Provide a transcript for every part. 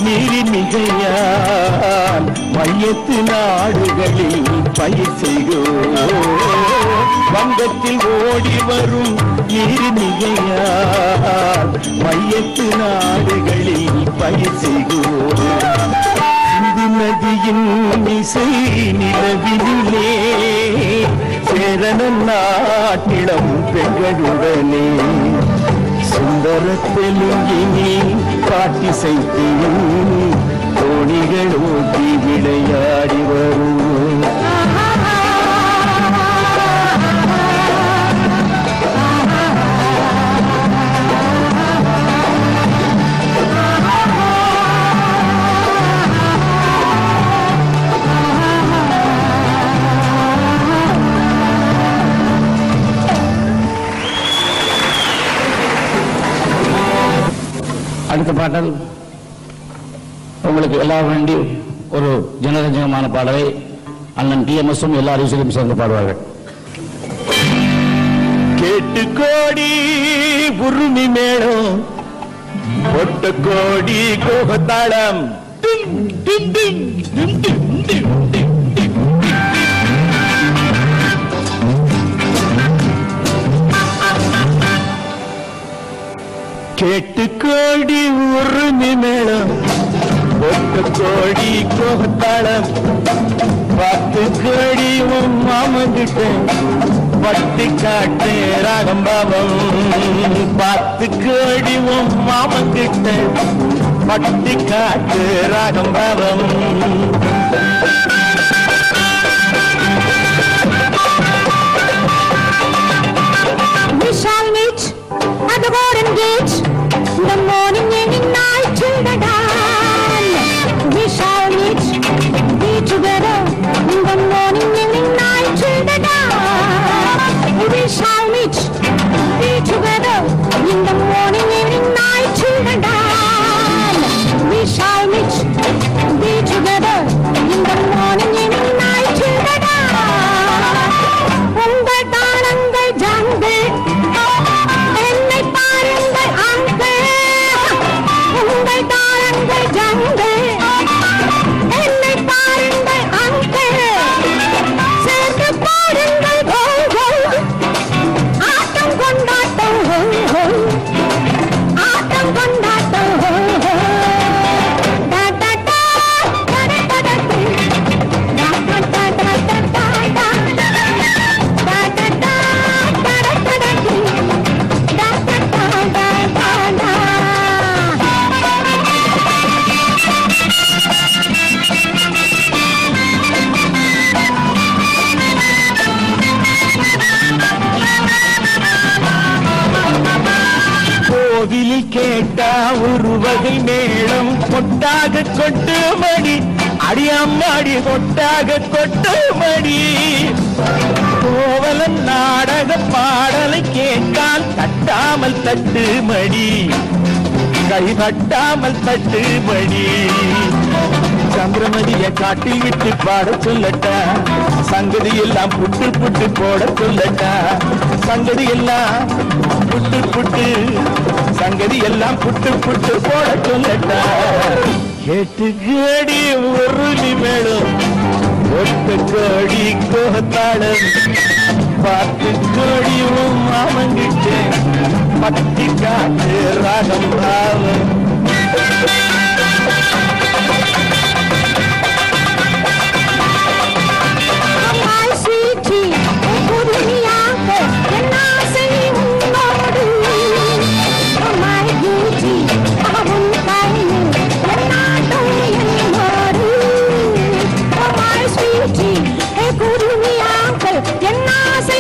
நீரின் மிகையால் மையத்து நாடுகளில் பயிர் செய்கிறோம் வங்கத்தில் ஓடி வரும் நீரின் மிகையால் மையத்து நாடுகளில் பயிர் செய்கிறோம் சிந்து நதியின் இசை நிலவினிலே சேரண நாட்டிடம் பெண்களுடனே சுந்தர தெலுங்கினி பாட்டிசைத்தியும் தோணிகள் ஓட்டி விளையாடி வரும் அடுத்த பாடல் உங்களுக்கு எல்லா வேண்டி ஒரு ஜனரஞ்சகமான பாடலை அண்ணன் டிஎம்எஸும் எல்லா அறிவியலும் சேர்ந்து பாடுவார்கள் கேட்டு கோடி உருமி மேளம் பொட்ட கோடி கோகத்தாளம் டிம், டிம், டிம், டிம், டிம், டிம், டிம், டிம். கேட்டு கோடி உருமி மேளம் பொட்ட கோடி கோகத்தாளம் பத்து கோடி உன் மாமங்கிட்டேன் பட்டி காட்டு ராகம்பாவம் பத்து கோடி உன் மாமங்கிட்ட பட்டி காட்டு ராகம்பாவம் We shall meet at the golden gate the morning and in night till the dawn. We shall meet, be together in the morning and in night till the dawn. We shall meet, be together in the morning and in night till the dawn. We shall meet, be together in the morning and in night till the dawn. உங்கள் தாளங்கள் ஜாங்கள் என்னை பாருங்கள் ஆண்கள் உங்கள் தாளங்கள் ஜாங்கள் என்னை பாருங்கள் ஆண்கள் சேர்ந்து பாருங்கள் கோல் கோல் ஆட்டம் கொண்டாட்டம் ஹோல் ஹோல் ஆட்டம் கொண்டாட்டம் ஹோல் ஹோல் டா டா டா டா டா டா டா டா டா டா டா டா டா டா கோவிலில் கேட்டா ஒரு வகை மேளம் கொட்டாக கொட்டு மணி அடியம்மாடி கொட்டாக கொட்டு மணி கோவலன் நாடக பாடலை கேட்டால் தட்டாமல் தட்டு மணி கை தட்டாமல் தட்டு மணி சந்திரமதிய காட்டில் விட்டு பாட சொல்லட்டா சங்கதி எல்லாம் புட்டு புட்டு போட சொல்லட்டா சங்கதி எல்லாம் புட்டு புட்டு சங்கதி எல்லாம் புட்டு புட்டு போட சொல்லட்டா கேட்டு கேடி உருளி மேலும் ஒட்டு கோடி கோத்தாளம் பார்த்து கோடி மாமங்கிட்டு பட்டி காட்டு ராகம் பாவம் My sweetie, புதுமையாக என் ஆசை உன்னோடு. Oh my beauty, உன் கையில் என் நாட்டம் என்னோடு. Oh my sweetie, புதுமையாக என் ஆசை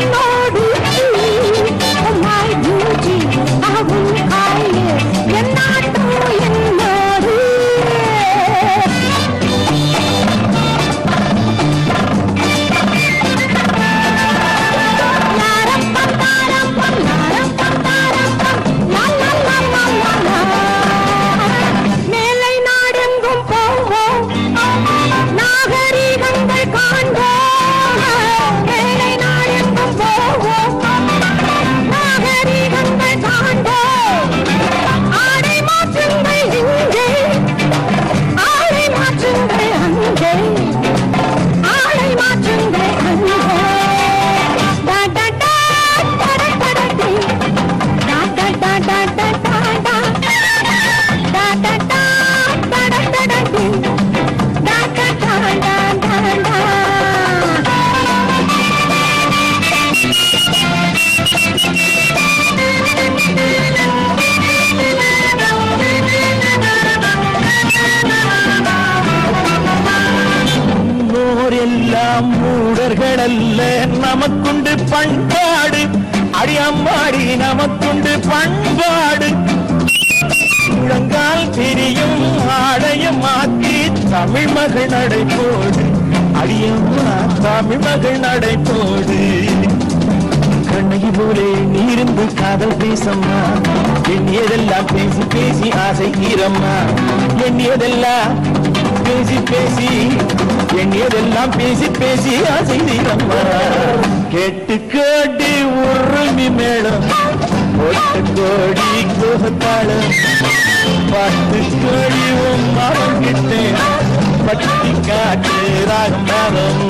உன்னோடு. Oh my beauty, உன் கையில் என் நாட்டம் மன்னர்கள் அல்ல நமக்குண்டு பண்பாடு அடி அம்மாடி நமக்குண்டு பண்பாடு முழங்கால் தெரியும் ஆடைய மாத்தி தமிழ் மகள் நடை போடு அடியம்மா தமிழ் மகள் நடை போடு கண்ணகி போலே நீருந்து காதல் பேசம்மா எண்ணியதெல்லாம் பேசி பேசி ஆசை தீரம்மா எண்ணியதெல்லாம் பேசி பேசி எண்ணியதெல்லாம் பேசி பேசி ஆசை தீரம்மா கேட்டு கேட்டு உருமி மேளம் ஒட்டு கோடி கோபத்தாளம் பத்து கோடி உன் மரம் கிட்டே பட்டி காட்டு ராகம் மாதம்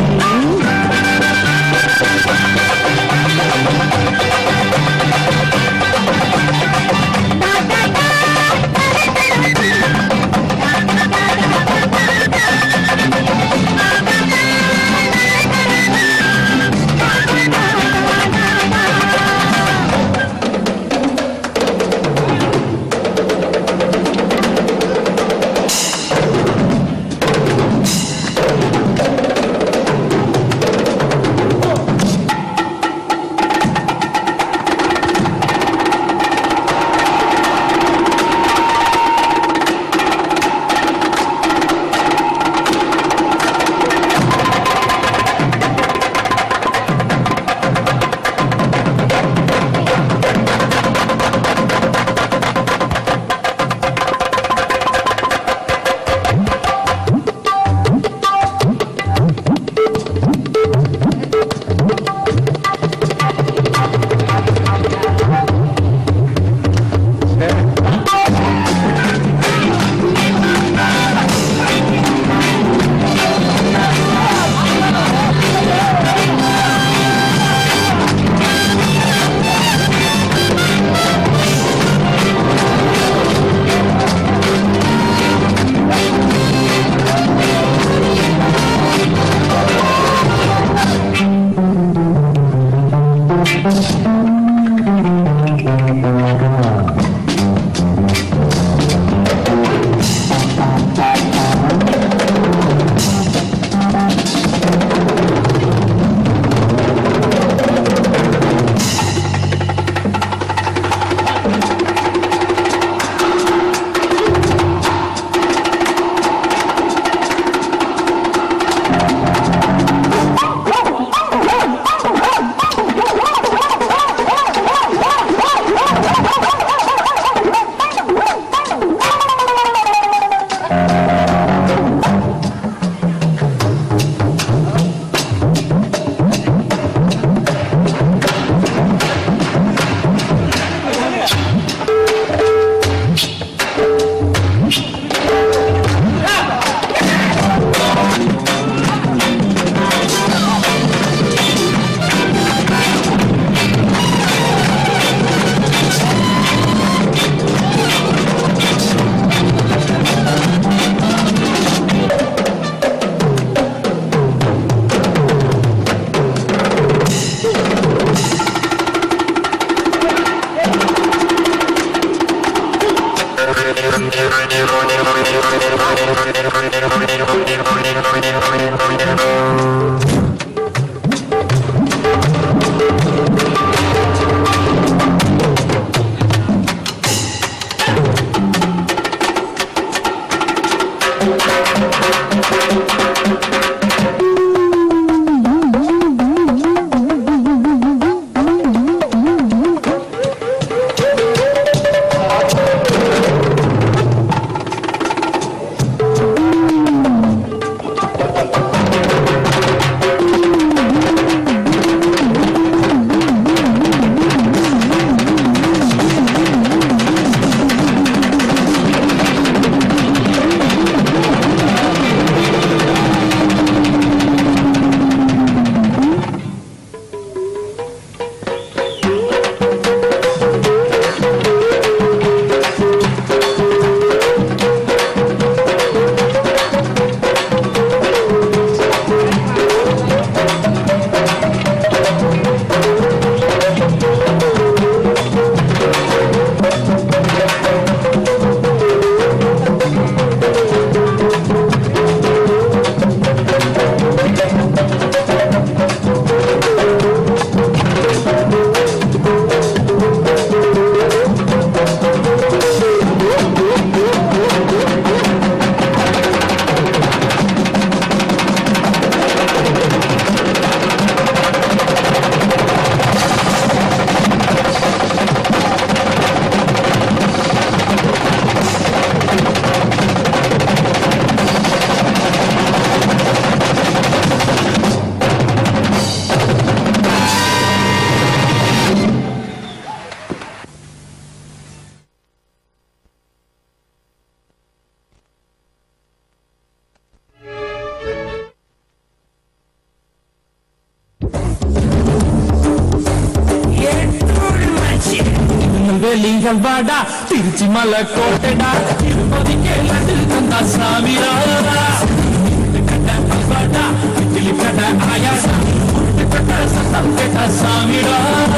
திருநெல்வேலி அல்வாடா திருச்சி மலை கோட்டைடா திருப்பதிக்கே லட்டு தந்தா சாமிடா கட்ட அல்வாடா இட்லி கட்ட ஆயாசா கட்ட சத்தம் கேட்ட சாமிடா